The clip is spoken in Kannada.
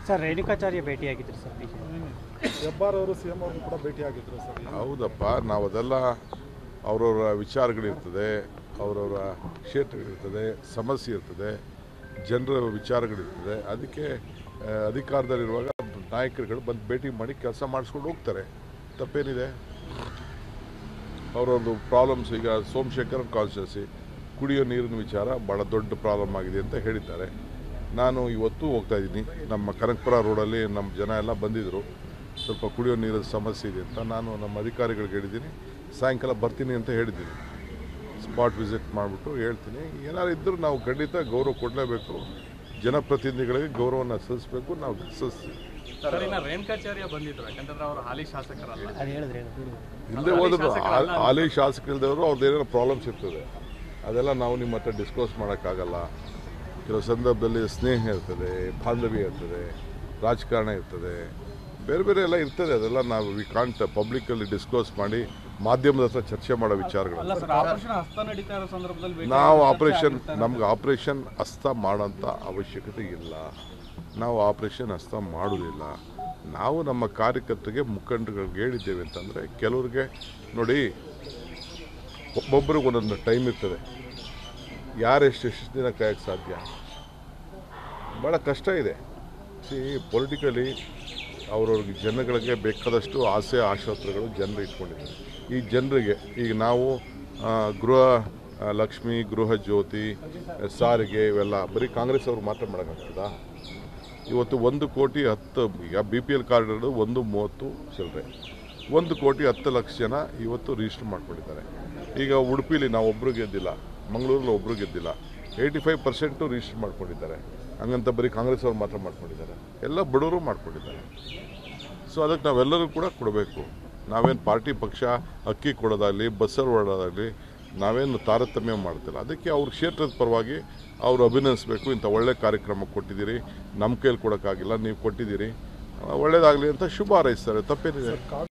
ಸರ್ ರೇಣುಕಾಚಾರ್ಯ ಭೇಟಿಯಾಗಿದ್ರು ಸರ್ ಬಿ ಹೆಬ್ಬಾರ್ ಅವರು ಸಿ ಎಂ ಅವರು ಕೂಡ ಭೇಟಿಯಾಗಿದ್ರು ಸರ್ ಹೌದಪ್ಪ ನಾವು ಅದೆಲ್ಲ ಅವರವರ ವಿಚಾರಗಳಿರ್ತದೆ ಅವರವರ ಕ್ಷೇತ್ರಗಳಿರ್ತದೆ ಸಮಸ್ಯೆ ಇರ್ತದೆ ಜನರ ವಿಚಾರಗಳಿರ್ತದೆ ಅದಕ್ಕೆ ಆ, ಅಧಿಕಾರದಲ್ಲಿರುವಾಗ ನಾಯಕರುಗಳು ಬಂದು ಭೇಟಿ ಮಾಡಿ ಕೆಲಸ ಮಾಡಿಸ್ಕೊಂಡು ಹೋಗ್ತಾರೆ ತಪ್ಪೇನಿದೆ ಅವರೊಂದು ಪ್ರಾಬ್ಲಮ್ಸ್ ಈಗ ಸೋಮಶೇಖರ್ ಕಾನ್ಸ್ಟಿಟ್ಯೂನ್ಸಿ ಕುಡಿಯೋ ನೀರಿನ ವಿಚಾರ ಭಾಳ ದೊಡ್ಡ ಪ್ರಾಬ್ಲಮ್ ಆಗಿದೆ ಅಂತ ಹೇಳಿದ್ದಾರೆ ನಾನು ಇವತ್ತು ಹೋಗ್ತಾ ಇದ್ದೀನಿ ನಮ್ಮ ಕನಕಪುರ ರೋಡಲ್ಲಿ ನಮ್ಮ ಜನ ಎಲ್ಲ ಬಂದಿದ್ದರು ಸ್ವಲ್ಪ ಕುಡಿಯೋ ನೀರಿನ ಸಮಸ್ಯೆ ಇದೆ ಅಂತ ನಾನು ನಮ್ಮ ಅಧಿಕಾರಿಗಳಿಗೆ ಹೇಳಿದ್ದೀನಿ ಸಾಯಂಕಾಲ ಬರ್ತೀನಿ ಅಂತ ಹೇಳಿದ್ದೀನಿ ಸ್ಪಾಟ್ ವಿಸಿಟ್ ಮಾಡಿಬಿಟ್ಟು ಹೇಳ್ತೀನಿ ಏನಾದ್ರು ಇದ್ದರೂ ನಾವು ಖಂಡಿತ ಗೌರವ ಕೊಡಲೇಬೇಕು ಜನಪ್ರತಿನಿಧಿಗಳಿಗೆ ಗೌರವನ ಸಲ್ಲಿಸಬೇಕು ನಾವು ಸಲ್ಲಿಸ್ತೀವಿ ಸರ್ ಇನ್ನ ರೇಣುಕಾಚಾರ್ಯ ಬಂದಿದ್ರು ಯಾಕಂತಂದ್ರೆ ಅವರು ಹಾಲಿ ಶಾಸಕರಲ್ಲ ಅದು ಹೇಳಿದ್ರೆ ಹೇಳಿದ್ರು ಹಿಂದೆ ಹೋದ್ರು ಹಾ- ಹಾಲಿ ಶಾಸಕರಿದ್ದವರು ಅವ್ರದ್ದು ಏನೇನೋ ಪ್ರಾಬ್ಲಮ್ಸ್ ಇರ್ತದೆ ಅದೆಲ್ಲ ನಾವು ನಿಮ್ಮ ಹತ್ರ ಡಿಸ್ಕಸ್ ಮಾಡೋಕ್ಕಾಗಲ್ಲ ಕೆಲವು ಸಂದರ್ಭದಲ್ಲಿ ಸ್ನೇಹ ಇರ್ತದೆ ಬಾಂಧವ್ಯ ಇರ್ತದೆ ರಾಜಕಾರಣ ಇರ್ತದೆ ಬೇರೆ ಬೇರೆ ಎಲ್ಲ ಇರ್ತದೆ ಅದೆಲ್ಲ ನಾವು ವಿ ಕಾಂಟ್ ಪಬ್ಲಿಕಲ್ಲಿ ಡಿಸ್ಕಸ್ ಮಾಡಿ ಮಾಧ್ಯಮದ ಹತ್ರ ಚರ್ಚೆ ಮಾಡೋ ವಿಚಾರಗಳು ಅಲ್ಲ ಸರ್ ಆಪರೇಷನ್ ಹಸ್ತ ನಡೀತಾ ಇರೋ ಸಂದರ್ಭದಲ್ಲಿ ಭೇಟಿ ನಾವು ಆಗಿ ಆಪರೇಷನ್ ಚರ್ಚೆ ನಮ್ಗೆ ಆಪರೇಷನ್ ಹಸ್ತ ಮಾಡೋಂಥ ಅವಶ್ಯಕತೆ ಇಲ್ಲ ನಾವು ಆಪರೇಷನ್ ಹಸ್ತ ಮಾಡೋದಿಲ್ಲ ನಾವು ನಮ್ಮ ಕಾರ್ಯಕರ್ತರಿಗೆ ಮುಖಂಡರುಗಳಿಗೆ ಹೇಳಿದ್ದೇವೆ ಅಂತಂದರೆ ಕೆಲವ್ರಿಗೆ ನೋಡಿ ಒಬ್ಬೊಬ್ಬರಿಗೆ ಒಂದೊಂದು ಟೈಮ್ ಇರ್ತದೆ ಯಾರು ಎಷ್ಟು ಎಷ್ಟು ದಿನ ಕಾಯಕ್ಕೆ ಸಾಧ್ಯ ಭಾಳ ಕಷ್ಟ ಇದೆ ಸಿ ಪೊಲಿಟಿಕಲಿ ಅವ್ರವ್ರಿಗೆ ಜನಗಳಿಗೆ ಬೇಕಾದಷ್ಟು ಆಸೆ ಆಶೋತ್ತರಗಳು ಜನರು ಇಟ್ಕೊಂಡಿದ್ದಾರೆ ಈ ಜನರಿಗೆ ಈಗ ನಾವು ಆ, ಗೃಹ ಆ, ಲಕ್ಷ್ಮಿ ಗೃಹ ಜ್ಯೋತಿ ಸಾರಿಗೆ ಇವೆಲ್ಲ ಬರೀ ಕಾಂಗ್ರೆಸ್ ಅವ್ರು ಮಾತ್ರ ಮಾಡೋಕ್ಕಾಗ್ತದಾ ಇವತ್ತು ಒಂದು ಕೋಟಿ ಹತ್ತು ಈಗ ಬಿ ಪಿ ಎಲ್ ಕಾರ್ಡ್ ಇರೋದು ಒಂದು ಮೂವತ್ತು ಚಿಲ್ಲರೆ ಒಂದು ಕೋಟಿ ಹತ್ತು ಲಕ್ಷ ಜನ ಇವತ್ತು ರಿಜಿಸ್ಟರ್ ಮಾಡ್ಕೊಂಡಿದ್ದಾರೆ ಈಗ ಉಡುಪಿಲಿ ನಾವು ಒಬ್ಬರು ಗೆದ್ದಿಲ್ಲ ಮಂಗಳೂರಲ್ಲಿ ಒಬ್ಬರು ಗೆದ್ದಿಲ್ಲ ಏಯ್ಟಿ ಫೈವ್ ಪರ್ಸೆಂಟು ರಿಜಿಸ್ಟರ್ ಮಾಡ್ಕೊಂಡಿದ್ದಾರೆ ಹಂಗಂತ ಬರೀ ಕಾಂಗ್ರೆಸ್ ಅವ್ರು ಮಾತ್ರ ಮಾಡ್ಕೊಂಡಿದ್ದಾರೆ ಎಲ್ಲ ಬಡವರು ಮಾಡ್ಕೊಂಡಿದ್ದಾರೆ ಸೊ ಅದಕ್ಕೆ ನಾವೆಲ್ಲರೂ ಕೂಡ ಕೊಡಬೇಕು ನಾವೇನು ಪಾರ್ಟಿ ಪಕ್ಷ ಅಕ್ಕಿ ಕೊಡೋದಾಗಲಿ ಬಸ್ಸಲ್ಲಿ ಓಡೋದಾಗಲಿ ನಾವೇನು ತಾರತಮ್ಯ ಮಾಡ್ತಿಲ್ಲ ಅದಕ್ಕೆ ಅವ್ರ ಕ್ಷೇತ್ರದ ಪರವಾಗಿ ಅವರು ಅಭಿನಂದಿಸಬೇಕು ಇಂಥ ಒಳ್ಳೆ ಕಾರ್ಯಕ್ರಮ ಕೊಟ್ಟಿದ್ದೀರಿ ನಮ್ಮ ಕೈಯಲ್ಲಿ ಕೊಡೋಕ್ಕಾಗಿಲ್ಲ ನೀವು ಕೊಟ್ಟಿದ್ದೀರಿ ಒಳ್ಳೇದಾಗಲಿ ಅಂತ ಶುಭ ಹಾರೈಸ್ತಾರೆ ತಪ್ಪೇನಿದೆ